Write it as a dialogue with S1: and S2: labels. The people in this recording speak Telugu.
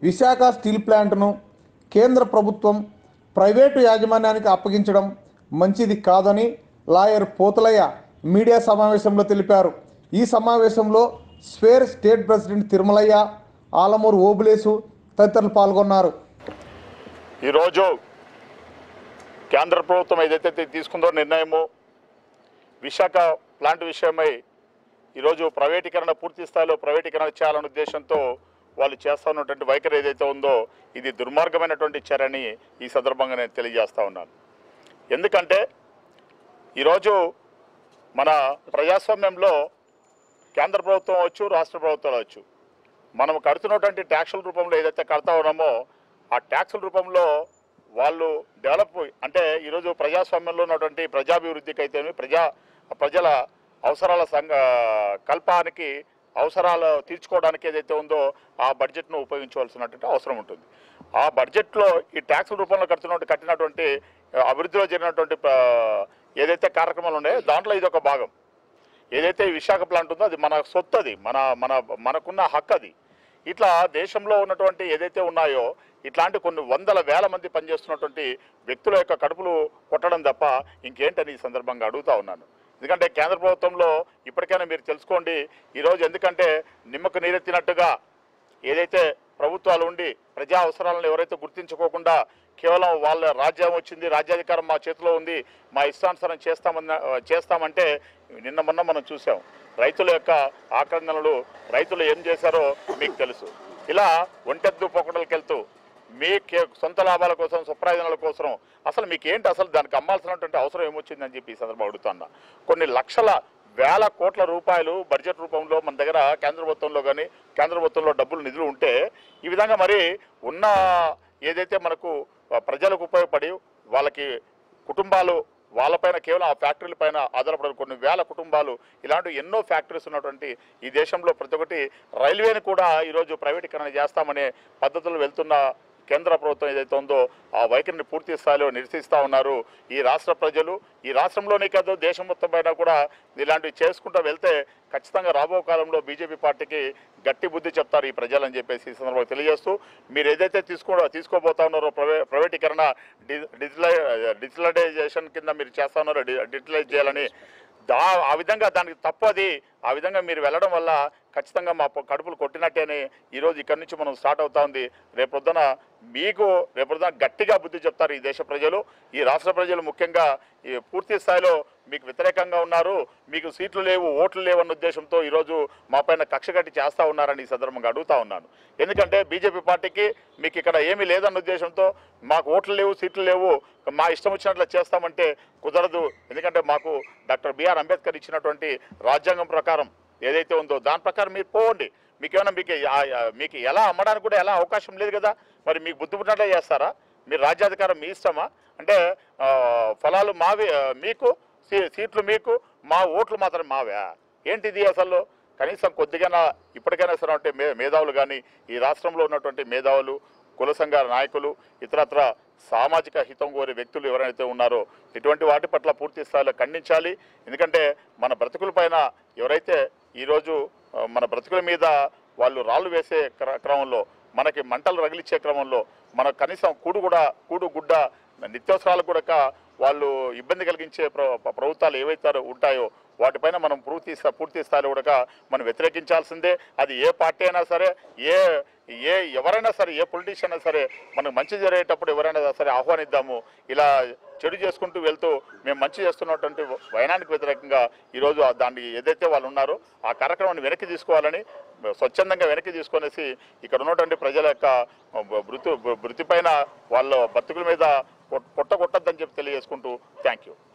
S1: విశాఖ స్టీల్ ప్లాంట్ను కేంద్ర ప్రభుత్వం ప్రైవేటు యాజమాన్యానికి అప్పగించడం మంచిది కాదని లాయర్ పోతులయ్య మీడియా సమావేశంలో తెలిపారు ఈ సమావేశంలో స్వేర్ స్టేట్ ప్రెసిడెంట్ తిరుమలయ్య ఆలమూరు ఓబులేసు తదితరులు పాల్గొన్నారు
S2: ఈరోజు కేంద్ర ప్రభుత్వం ఏదైతే తీ- తీసుకుందో నిర్ణయము విశాఖ ప్లాంట్ విషయమై ఈరోజు ప్రైవేటీకరణ పూర్తి స్థాయిలో ప్రైవేటీకరణ చేయాలనే ఉద్దేశంతో వాళ్ళు చేస్తున్నటువంటి వైఖరి ఏదైతే ఉందో ఇది దుర్మార్గమైనటువంటి చర్యని ఈ సందర్భంగా నేను తెలియజేస్తా ఉన్నాను ఎందుకంటే ఈరోజు మన ప్రజాస్వామ్యంలో కేంద్ర ప్రభుత్వం అవచ్చు రాష్ట్ర ప్రభుత్వాలు అవచ్చు మనం కడుతున్నటువంటి ట్యాక్సుల రూపంలో ఏదైతే కడతా ఉన్నామో ఆ ట్యాక్సుల రూపంలో వాళ్ళు డెవలప్ అంటే ఈరోజు ప్రజాస్వామ్యంలో ఉన్నటువంటి ప్రజాభివృద్ధికి అయితేనే ప్రజా ప్రజల అవసరాల సంఘ కల్పానికి అవసరాలు తీర్చుకోవడానికి ఏదైతే ఉందో ఆ బడ్జెట్ను ఉపయోగించవలసినటువంటి అవసరం ఉంటుంది ఆ బడ్జెట్లో ఈ ట్యాక్సుల రూపంలో కడుతున్నటువంటి కట్టినటువంటి అభివృద్ధిలో జరిగినటువంటి ఆ, ఏదైతే కార్యక్రమాలు ఉన్నాయో దాంట్లో ఇది ఒక భాగం ఏదైతే ఈ విశాఖ ప్లాంట్ ఉందో అది మన సొత్తు అది మన మన మనకున్న హక్కు అది ఇట్లా దేశంలో ఉన్నటువంటి ఏదైతే ఉన్నాయో ఇట్లాంటి కొన్ని వందల వేల మంది పనిచేస్తున్నటువంటి వ్యక్తుల యొక్క కడుపులు కొట్టడం తప్ప ఇంకేంటని ఈ సందర్భంగా అడుగుతా ఉన్నాను ఎందుకంటే కేంద్ర ప్రభుత్వంలో ఇప్పటికైనా మీరు తెలుసుకోండి ఈరోజు ఎందుకంటే నిమ్మకు నీరెత్తినట్టుగా ఏదైతే ప్రభుత్వాలు ఉండి ప్రజా అవసరాలను ఎవరైతే గుర్తించుకోకుండా కేవలం వాళ్ళ రాజ్యం వచ్చింది రాజ్యాధికారం మా చేతిలో ఉంది మా ఇష్టానుసారం చేస్తామన్న చేస్తామంటే నిన్న మొన్న మనం చూసాం రైతుల యొక్క ఆక్రందనలు రైతులు ఏం చేశారో మీకు తెలుసు ఇలా ఒంటెద్దు పొక్కడలకు వెళ్తూ మీ కే- సొంత లాభాల కోసం స్వప్రయోజనాల కోసం అసలు మీకు ఏంటి అసలు దానికి అమ్మాల్సినటువంటి అవసరం ఏమొచ్చిందని చెప్పి ఈ సందర్భం అడుగుతున్నా కొన్ని లక్షల వేల కోట్ల రూపాయలు బడ్జెట్ రూపంలో మన దగ్గర కేంద్ర ప్రభుత్వంలో కానీ కేంద్ర ప్రభుత్వంలో డబ్బులు నిధులు ఉంటే ఈ విధంగా మరి ఉన్న ఏదైతే మనకు ఆ, ప్రజలకు ఉపయోగపడి వాళ్ళకి కుటుంబాలు వాళ్ళపైన కేవలం ఆ ఫ్యాక్టరీల పైన ఆధారపడిన కొన్ని వేల కుటుంబాలు ఇలాంటి ఎన్నో ఫ్యాక్టరీస్ ఉన్నటువంటి ఈ దేశంలో ప్రతి ఒక్కటి రైల్వేని కూడా ఈరోజు ప్రైవేటీకరణ చేస్తామనే పద్ధతులు వెళ్తున్న కేంద్ర ప్రభుత్వం ఏదైతే ఉందో ఆ వైఖరిని పూర్తి స్థాయిలో నిరసిస్తూ ఉన్నారు ఈ రాష్ట్ర ప్రజలు ఈ రాష్ట్రంలోనే కాదు దేశం మొత్తం పైన కూడా ఇలాంటివి చేసుకుంటూ వెళ్తే ఖచ్చితంగా రాబో కాలంలో బీజేపీ పార్టీకి గట్టి బుద్ధి చెప్తారు ఈ ప్రజలని చెప్పేసి ఈ సందర్భంగా తెలియజేస్తూ మీరు ఏదైతే తీసుకో తీసుకోబోతా ఉన్నారో ప్రైవే ప్రైవేటీకరణ డి డిజిటలై డిజిటలైజేషన్ కింద మీరు చేస్తా ఉన్నారో డి- డిజిటలైజ్ చేయాలని దా ఆ విధంగా దానికి తప్పది ఆ విధంగా మీరు వెళ్ళడం వల్ల ఖచ్చితంగా మా పొ- కడుపులు కొట్టినట్టేనే ఈరోజు ఇక్కడి నుంచి మనం స్టార్ట్ అవుతా ఉంది రేపొద్దున మీకు రేపొద్దున గట్టిగా బుద్ధి చెప్తారు ఈ దేశ ప్రజలు ఈ రాష్ట్ర ప్రజలు ముఖ్యంగా ఈ పూర్తి స్థాయిలో మీకు వ్యతిరేకంగా ఉన్నారు మీకు సీట్లు లేవు ఓట్లు లేవు అన్న ఉద్దేశంతో ఈరోజు మా పైన కక్ష కట్టి చేస్తూ ఉన్నారని ఈ సందర్భంగా అడుగుతా ఉన్నాను ఎందుకంటే బీజేపీ పార్టీకి మీకు ఇక్కడ ఏమీ లేదన్న ఉద్దేశంతో మాకు ఓట్లు లేవు సీట్లు లేవు మా ఇష్టం వచ్చినట్లు చేస్తామంటే కుదరదు ఎందుకంటే మాకు డాక్టర్ బిఆర్ అంబేద్కర్ ఇచ్చినటువంటి రాజ్యాంగం ప్రకారం ఏదైతే ఉందో దాని ప్రకారం మీరు పోవండి మీకేమైనా మీకు ఆ- ఆ- మీకు ఎలా అమ్మడానికి కూడా ఎలా అవకాశం లేదు కదా మరి మీకు బుద్ధి పుట్టినట్లే చేస్తారా మీరు రాజ్యాధికారం మీ ఇష్టమా అంటే ఆ, ఫలాలు మావి ఆ, మీకు సీ- సీట్లు మీకు మా ఓట్లు మాత్రం మావే ఏంటిది అసలు కనీసం కొద్దిగా ఇప్పటికైనా సరే అంటే మే మేధావులు కానీ ఈ రాష్ట్రంలో ఉన్నటువంటి మేధావులు కుల సంఘాల నాయకులు ఇతరత్ర సామాజిక హితం కోరే వ్యక్తులు ఎవరైతే ఉన్నారో ఇటువంటి వాటి పట్ల పూర్తి స్థాయిలో ఖండించాలి ఎందుకంటే మన బ్రతుకుల పైన ఎవరైతే ఈరోజు ఆ, మన బ్రతుకుల మీద వాళ్ళు రాళ్ళు వేసే క్ర- క్రమంలో మనకి మంటలు రగిలిచ్చే క్రమంలో మన కనీసం కూడు కూడా కూడు గుడ్డ నిత్యావసరాలు కూడా వాళ్ళు ఇబ్బంది కలిగించే ప్ర- ప్రభుత్వాలు ఏవైతే ఉంటాయో వాటిపైన మనం పూర్తి స్థా- పూర్తి స్థాయిలో కూడా మనం వ్యతిరేకించాల్సిందే అది ఏ పార్టీ అయినా సరే ఏ ఏ ఎవరైనా సరే ఏ పొలిటీషియన్ అయినా సరే మనకు మంచి జరిగేటప్పుడు ఎవరైనా సరే ఆహ్వానిద్దాము ఇలా చెడు చేసుకుంటూ వెళ్తూ మేము మంచి చేస్తున్నటువంటి వైనానికి వ్యతిరేకంగా ఈరోజు ఆ దాన్ని ఏదైతే వాళ్ళు ఉన్నారో ఆ కార్యక్రమాన్ని వెనక్కి తీసుకోవాలని స్వచ్ఛందంగా వెనక్కి తీసుకొనేసి ఇక్కడ ఉన్నటువంటి ప్రజల యొక్క బృతి బృతి పైన వాళ్ళ బతుకుల మీద పొట్ట కొట్టద్దని చెప్పి తెలియజేసుకుంటూ థ్యాంక్ యూ